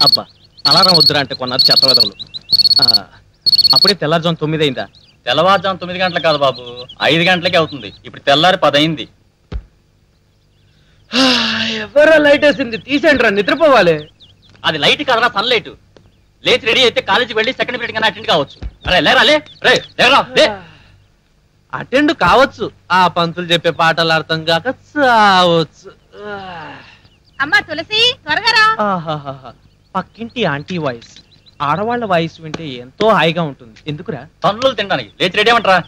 అబ్బా అలారం వద్దురా అంటే కొన్నారు చెత్త వెదవులు ఆ, అప్పుడే తెల్లారుజాము తొమ్మిది అయిందా తెల్లవారుజాము తొమ్మిది గంటలు కాదు బాబు ఐదు గంటలకే అవుతుంది ఇప్పుడు తెల్లారి పది అయింది ఎవరా లైట్ వేసింది తీసేయండి రా నిద్రపోవాలి అది లైట్ కాదరా సన్ లైట్ లేచి రెడీ అయితే కాలేజీ వెళ్ళి సెకండ్ పీరియడ్ కన్నా అటెండ్ కావచ్చు అరే లేరా లే రే లేరా లే అటెండ్ కావచ్చు ఆ పంతులు చెప్పే పాటలు అర్థం కాక చావచ్చు అమ్మా తులసి త్వరగా రా ఆహాహాహా. పక్కింటి ఆంటీ వాయిస్ ఆడవాళ్ళ వాయిస్ వింటే ఎంతో హాయిగా ఉంటుంది ఎందుకురా తన్నులు తినడానికి లేచి రెడీ అవ్వమంటారా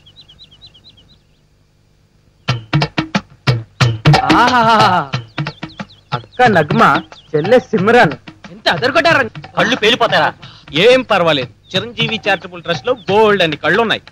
ఆహాహాహా. అక్క నగ్మ చెల్లె సిమ్రాన్ ఎంత అదరగొట్టారా కళ్ళు పేలిపోతారా ఏం పర్వాలేదు చిరంజీవి చారిటబుల్ ట్రస్ట్ లో బోల్డ్ అని కళ్ళు ఉన్నాయి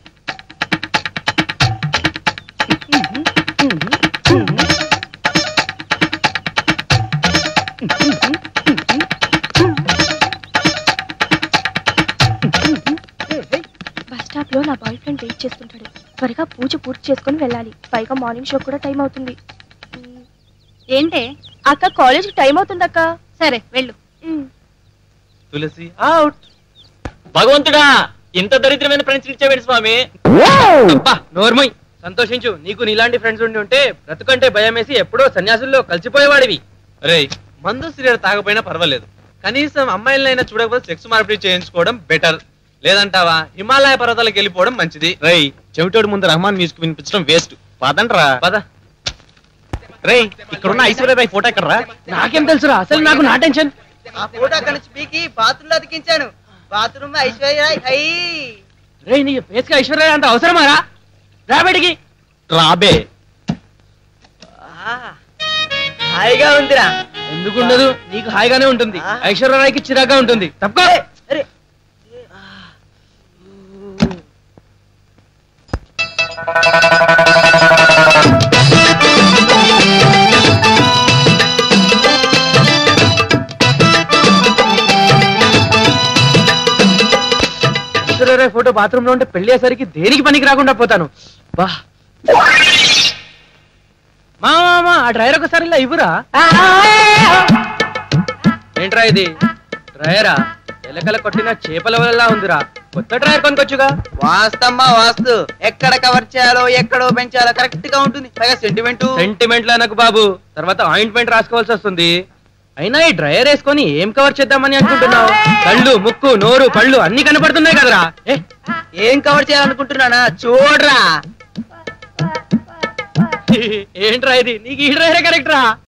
బస్ స్టాప్ లో నా బాయ్ ఫ్రెండ్ వెయిట్ చేస్తుంటాడు త్వరగా పూజ పూర్తి చేసుకొని వెళ్ళాలి పైగా మార్నింగ్ షో కూడా టైం అవుతుంది ఉమ్, ఏంటే అక్క కాలేజ్ టైం అవుతుంది అక్క సరే వెళ్ళు ఉమ్. తులసి అవుట్ భగవంతుడా ఇంత దరిద్రమైన ఫ్రెండ్స్ ఇచ్చేవాడు స్వామి అబ్బా నోర్మయ్ సంతోషించు నీకు నీలాంటి ఫ్రెండ్స్ ఉండి ఉంటే బ్రతుకంటే భయం వేసి ఎప్పుడో సన్యాసుల్లో కలిసిపోయేవాడివి రేయ్ మందు సిగరెట్ తాగపోయినా పర్వాలేదు కనీసం అమ్మాయిలైనా చూడకపోతే సెక్స్ మార్పిడి చేయించుకోవడం బెటర్ లేదంటావా హిమాలయ పర్వతాలకు వెళ్ళిపోవడం మంచిది రేయ్ చెవిటోడి ముందు రహమాన్ మ్యూజిక్ వినిపించడం వేస్ట్ పదండ్రా పద రేయ్ ఇక్కడున్న ఐశ్వర్యరాయ్ ఫోటో ఎక్కడరా నాకేం తెలుసురా అసలు నాకు నా టెన్షన్ ఆ ఫోటో అక్కడ నుంచి పీకి బాత్రూమ్ లో అతికించాను బాత్రూమ్ లో ఐశ్వర్య రాయ్ హై రే నీ ఫేస్ గా ఐశ్వర్య అంత అవసరమారా రాబడికి రాబే ఆ, హాయిగా ఉందిరా ఎందుకుండదు నీకు హాయిగానే ఉంటుంది ఆ. ఐశ్వర్యరాయ్కి చిరాగ్గా ఉంటుంది తప్ప అరే ఐశ్వర్యరాయ్ ఫోటో బాత్రూమ్ లో ఉంటే పెళ్లి అయ్యేసరికి దేనికి పనికి రాకుండా పోతాను బా మా మామ ఆ డ్రైవర్ ఒకసారి ఇలా ఇవ్వురా ఏంట్రా ఇది డ్రైవరా ఎలకల కొట్టిన చేపల వల్ల ఉందిరా కొత్త డ్రైవర్ కొనుకొచ్చుగా వాస్తమ్మా వాస్తు ఎక్కడ కవర్ చేయాలో ఎక్కడో పెంచాలో కరెక్ట్ గా ఉంటుంది పైగా సెంటిమెంట్ సెంటిమెంట్ నాకు బాబు తర్వాత ఆయింట్మెంట్ రాసుకోవాల్సి వస్తుంది అయినా ఈ డ్రైయర్ వేసుకొని ఏం కవర్ చేద్దామని అనుకుంటున్నావు కళ్ళు ముక్కు నోరు పళ్ళు అన్ని కనపడుతున్నాయి కదరా ఏ ఏం కవర్ చేయాలనుకుంటున్నానా చూడరా ఏంట్రా ఇది నీకు ఈ డ్రైవరే కరెక్ట్ రా